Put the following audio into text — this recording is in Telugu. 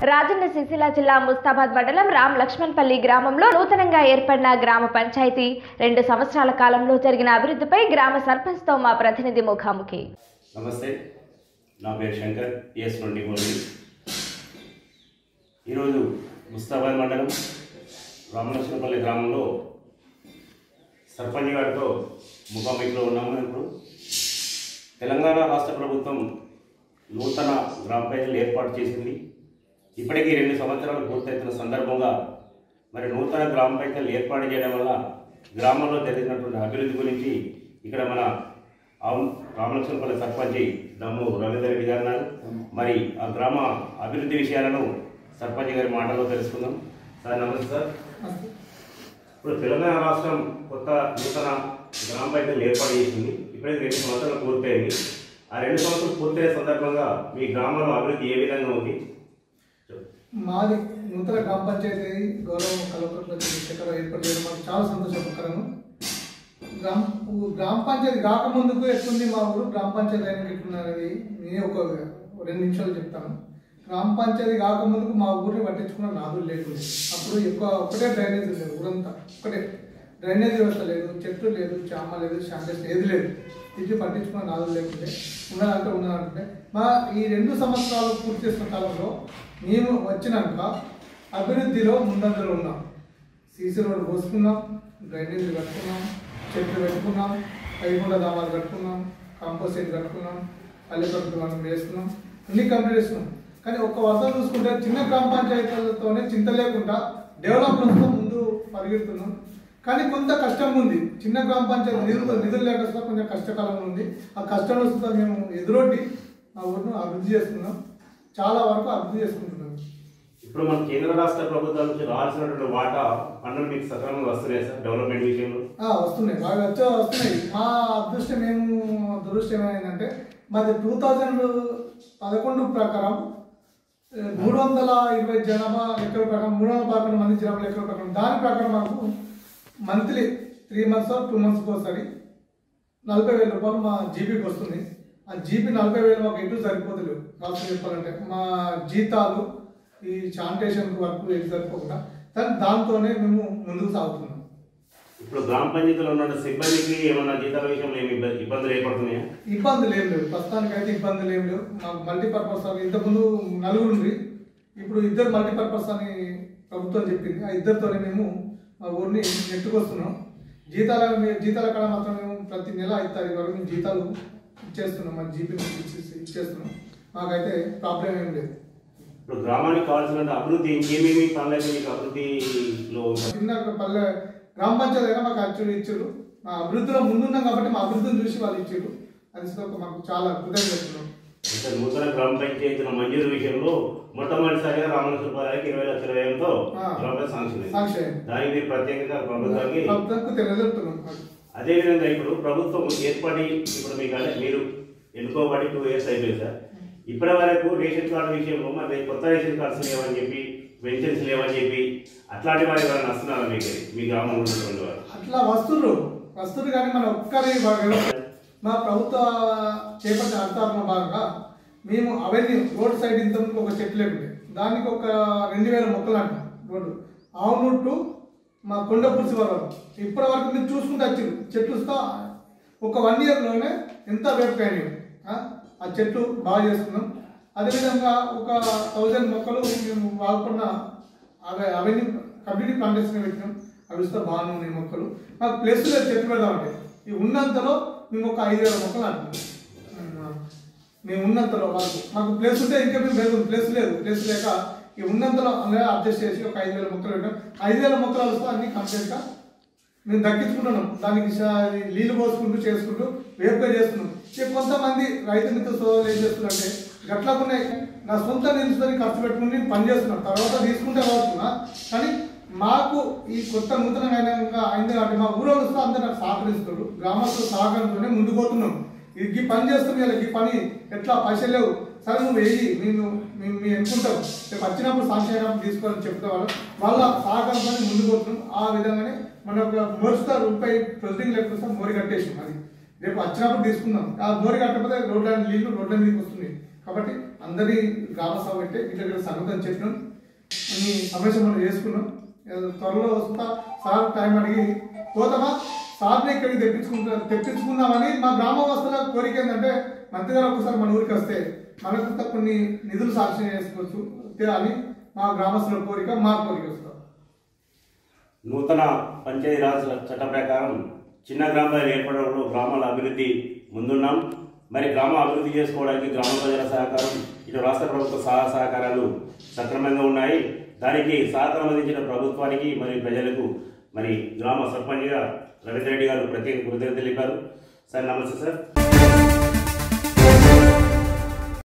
రాజన్న సిరిసిల్ల జిల్లా ముస్తాబాద్ మండలం రామ్ లక్ష్మణపల్లి గ్రామంలో నూతనంగా ఏర్పడిన గ్రామ పంచాయతీ రెండు సంవత్సరాల కాలంలో జరిగిన అభివృద్ధిపై గ్రామ సర్పంచ్తో మా ప్రతినిధి ముఖాముఖి నమస్తే నా పేరు శంకర్ ఎస్ ట్వంటీ ఫోర్ ఈరోజు ముస్తాబాద్ మండలం రామలక్ష్మణపల్లి గ్రామంలో సర్పంచ్ గారితో ముఖాముఖిలో ఉన్నాము ఇప్పుడు తెలంగాణ రాష్ట్ర ప్రభుత్వం నూతన గ్రామ పంచాయతీలు ఏర్పాటు చేసింది ఇప్పటికీ రెండు సంవత్సరాలు పూర్తయితున్న సందర్భంగా మరి నూతన గ్రామ పంచాయతీలు ఏర్పాటు చేయడం వల్ల గ్రామంలో జరిగినటువంటి అభివృద్ధి గురించి ఇక్కడ మన ఆవు- రామలక్ష్మణపల్లి సర్పంచ్ దమ్ము రవీంద్ర రెడ్డి గారు ఉన్నారు మరి ఆ గ్రామ అభివృద్ధి విషయాలను సర్పంచ్ గారి మాటల్లో తెలుసుకుందాం సార్ నమస్తే సార్ ఇప్పుడు తెలంగాణ రాష్ట్రం కొత్త నూతన గ్రామ పంచాయతీలు ఏర్పాటు చేసింది ఇప్పటికి రెండు సంవత్సరాలు పూర్తయింది ఆ రెండు సంవత్సరాలు పూర్తయ్యే సందర్భంగా మీ గ్రామంలో అభివృద్ధి ఏ విధంగా ఉంది మాది నూతన గ్రామ పంచాయతీ గౌరవ కలెక్టర్ చక్కెర ఏర్పాటు చేయడం మాకు చాలా సంతోషకరం గ్రామ ఊ- గ్రామ పంచాయతీ కాకముందుకు ఎట్లుంది మా ఊరు గ్రామ పంచాయతీ అయినా ఎట్లుంది అనేది నేను ఒక రెండు నిమిషాలు చెప్తాను గ్రామ పంచాయతీ కాకముందుకు మా ఊరిని పట్టించుకున్న నాదులు లేకుండా అప్పుడు ఎక్కువ ఒకటే డ్రైనేజ్ లేదు ఊరంతా ఒకటే డ్రైనేజ్ వ్యవస్థ లేదు చెట్లు లేదు చామ లేదు శాండేస్ ఏది లేదు ఇది పట్టించుకున్న నాదులు లేకుంటే ఉన్నదంటే ఉన్నదంటే మా ఈ రెండు సంవత్సరాలు పూర్తి చేసిన కాలంలో మేము వచ్చినాక అభివృద్ధిలో ముందంజలో ఉన్నాం సీసీ రోడ్డు పోసుకున్నాం డ్రైనేజీలు కట్టుకున్నాం చెట్లు పెట్టుకున్నాం పైగుండ దామాలు కట్టుకున్నాం కాంపోస్ట్ సెట్ కట్టుకున్నాం పల్లెటూరు మనం వేసుకున్నాం అన్ని కంప్లీట్ చేసుకున్నాం కానీ ఒక్క వర్షం చూసుకుంటే చిన్న గ్రామ పంచాయతీలతోనే చింత లేకుండా డెవలప్మెంట్తో ముందు పరిగెడుతున్నాం కానీ కొంత కష్టం ఉంది చిన్న గ్రామ పంచాయతీ నిధులు నిధులు లేక వస్తే కొంచెం కష్టకాలం ఉంది ఆ కష్టం వస్తుందో మేము ఎదురొడ్డి మా ఊరిని అభివృద్ధి చేసుకున్నాం చాలా వరకు అభివృద్ధి చేసుకుంటున్నాం ఇప్పుడు మన కేంద్ర రాష్ట్ర ప్రభుత్వాల నుంచి రావాల్సినటువంటి వాటా పన్నులు మీకు సక్రమంగా వస్తున్నాయి సార్ డెవలప్మెంట్ విషయంలో ఆ, వస్తున్నాయి బాగా వచ్చే వస్తున్నాయి మా అదృష్టం ఏము దురదృష్టం ఏమైందంటే మాది టూ థౌజండ్ పదకొండు ప్రకారం ఏ, మూడు వందల ఇరవై జనాభా లెక్కల ప్రకారం మూడు వందల పదకొండు మంది జనాభా లెక్కల ప్రకారం దాని ప్రకారం మాకు మంత్లీ త్రీ మంత్స్ టూ మంత్స్కి ఒకసారి నలభై వేల రూపాయలు మా జీబీకి వస్తుంది ఆ జీబీ నలభై వేలు మాకు ఎటు సరిపోతలేవు రాష్ట్రం చెప్పాలంటే మా జీతాలు ఈ శానిటేషన్ వర్క్ ఎటు సరిపోకుండా కానీ దాంతోనే మేము ముందుకు సాగుతున్నాం ఇప్పుడు గ్రామ పంచాయతీలో ఉన్న సిబ్బందికి ఏమన్నా జీతాల విషయంలో ఏమి ఇబ్బంది ఇబ్బందులు ఏర్పడుతున్నాయా ఇబ్బందులు ఏం లేవు ప్రస్తుతానికి అయితే ఇబ్బందులు ఏం లేవు మాకు మల్టీపర్పస్ అని ఇంతకుముందు నలుగురు ఉంది ఇప్పుడు ఇద్దరు మల్టీపర్పస్ అని ప్రభుత్వం చెప్పింది ఆ ఇద్దరితోనే మేము మా ఊరిని నెట్టుకొస్తున్నాం జీతాల జీతాల కాడ మాత్రం మేము ప్రతి నెల ఐదు తారీఖు వరకు మేము జీతాలు ఇచ్చేస్తున్నాం మా జీపీ ఇచ్చేస్తున్నాం మాకైతే ప్రాబ్లం ఏం లేదు ఇప్పుడు గ్రామానికి కావాల్సిన అభివృద్ధి ఇంకేమేమి పనులైతే మీకు అభివృద్ధిలో ఉంటాయి? చిన్న పల్లె గ్రామ పంచాయతీ అయినా మాకు యాక్చువల్లీ ఇచ్చారు మా అభివృద్ధిలో ముందున్నాం కాబట్టి మా అభివృద్ధిని చూసి వాళ్ళు ఇచ్చారు అది ఒక మాకు చాలా కృతజ్ఞతలు అంటే నూతన గ్రామ పంచాయతీల మంజూరు విషయంలో మొట్టమొదటిసారిగా రామలక్ష్మణపల్లికి ఇరవై లక్షల వ్యయంతో ఆ. గ్రామ పంచాయతీ శాంక్షన్ అయింది. సాక్షి దానికి మీరు ప్రత్యేకంగా ప్రభుత్వానికి ప్రభుత్వానికి తెలియజేస్తున్నాం అదేవిధంగా ఇప్పుడు ప్రభుత్వం ఏర్పడి ఇప్పుడు మీకు అంటే మీరు ఎన్నుకోబడి టూ ఇయర్స్ అయిపోయింది సార్ ఇప్పటి వరకు రేషన్ కార్డు విషయంలో మరి కొత్త రేషన్ కార్డ్స్ లేవని చెప్పి పెన్షన్స్ లేవని చెప్పి అట్లాంటి వారు ఎవరైనా వస్తున్నారా మీకు మీ గ్రామంలో ఉన్నటువంటి వారు అట్లా వస్తున్నారు వస్తున్నారు కానీ మన ఒక్కరి భాగంగా మా ప్రభుత్వ చేపట్టిన అర్థాత్మ భాగంగా మేము అవన్నీ రోడ్ సైడ్ ఇంత ముందు ఒక చెట్లు లేకుండే దానికి ఒక రెండు వేల మొక్కలు అంటాం రోడ్డు ఆవునూరు టు మా కొండపురుషి వరకు ఇప్పటి వరకు మీరు చూసుకుంటూ వచ్చింది చెట్లు వస్తా ఒక వన్ ఇయర్లోనే ఎంత వేపకాయని ఆ చెట్లు బాగా చేసుకున్నాం అదేవిధంగా ఒక థౌజండ్ మొక్కలు మేము వాడుకున్న అవి అవన్నీ కంప్లీట్ ప్లాంటేషన్ పెట్టినాం అవి ఇస్తే బాగానే ఉన్నాయి మొక్కలు మాకు ప్లేస్ లేదు చెట్లు పెడదామంటే ఈ ఉన్నంతలో మేము ఒక ఐదు వేల మొక్కలు అంటున్నాం మేము ఉన్నంతలో వాళ్ళకు మాకు ప్లేస్ ఉంటే ఇంకా మేము లేదు ప్లేస్ లేదు ప్లేస్ లేక ఈ ఉన్నంతలో అందులో అడ్జస్ట్ చేసి ఒక ఐదు వేల మొక్కలు పెట్టాం ఐదు వేల మొక్కలు వస్తే అన్ని కంప్లీట్గా మేము దక్కించుకుంటున్నాం దానికి స- నీళ్లు పోసుకుంటూ చేసుకుంటూ వేపుగా చేస్తున్నాం ఇక కొంతమంది రైతు మిత్ర సోదరులు ఏం చేస్తున్నారంటే గట్లకునే నా సొంత నిలుస్తుంది ఖర్చు పెట్టుకుని నేను పని చేస్తున్నాను తర్వాత తీసుకుంటే వాడుతున్నా కానీ మాకు ఈ కొత్త నూతనమైన అయింది కాబట్టి మా ఊళ్ళో వస్తే అందరూ నాకు సహకరిస్తున్నారు గ్రామస్తులు సహకారంతోనే ముందుకు పోతున్నాం ఈ ఈ పని చేస్తుంది ఇలా ఈ పని ఎట్లా పైసలు లేవు సరే నువ్వు వెయ్యి మేము మేము మేము ఎన్నుకుంటాం రేపు వచ్చినప్పుడు సాంక్షన్ అయినప్పుడు తీసుకోవాలని చెప్తావారు వాళ్ళ సహకారంతో ముందుకు పోతున్నాం ఆ విధంగానే మన ఒక మోరుస్తా రూపాయి ప్రొసీడింగ్ లేకపోతే మోరి కట్టేసాం అది రేపు వచ్చినప్పుడు తీసుకుందాం ఆ మోరి కట్టకపోతే రోడ్ల నీళ్లు రోడ్ల మీదకి వస్తుంది కాబట్టి అందరి గ్రామ సభ పెట్టి ఇట్లా సంగతం చెప్పినాం అన్ని సమస్య మనం చేసుకున్నాం ఏదో త్వరలో వస్తా సార్ టైం అడిగి పోతామా సార్ని ఇక్కడికి తెప్పించుకుంటా తెప్పించుకుందామని మా గ్రామవాసుల కోరిక ఏంటంటే మంత్రి గారు ఒకసారి మన ఊరికి వస్తే మనకు కూడా కొన్ని నిధులు సాక్ష్యం చేసుకోవచ్చు అంతే అని మా గ్రామస్తుల కోరిక మా కోరిక వస్తాం నూతన పంచాయతీరాజ్ చట్టం ప్రకారం చిన్న గ్రామాలు ఏర్పడడంలో గ్రామాల అభివృద్ధి ముందున్నాం మరి గ్రామ అభివృద్ధి చేసుకోవడానికి గ్రామ ప్రజల సహకారం ఇటు రాష్ట్ర ప్రభుత్వ సహాయ సహకారాలు సక్రమంగా ఉన్నాయి దానికి సహకారం అందించిన ప్రభుత్వానికి మరియు ప్రజలకు మరి గ్రామ సర్పంచ్గా రవీంద్ర రెడ్డి గారు ప్రత్యేక కృతజ్ఞతలు తెలిపారు సార్ నమస్తే సార్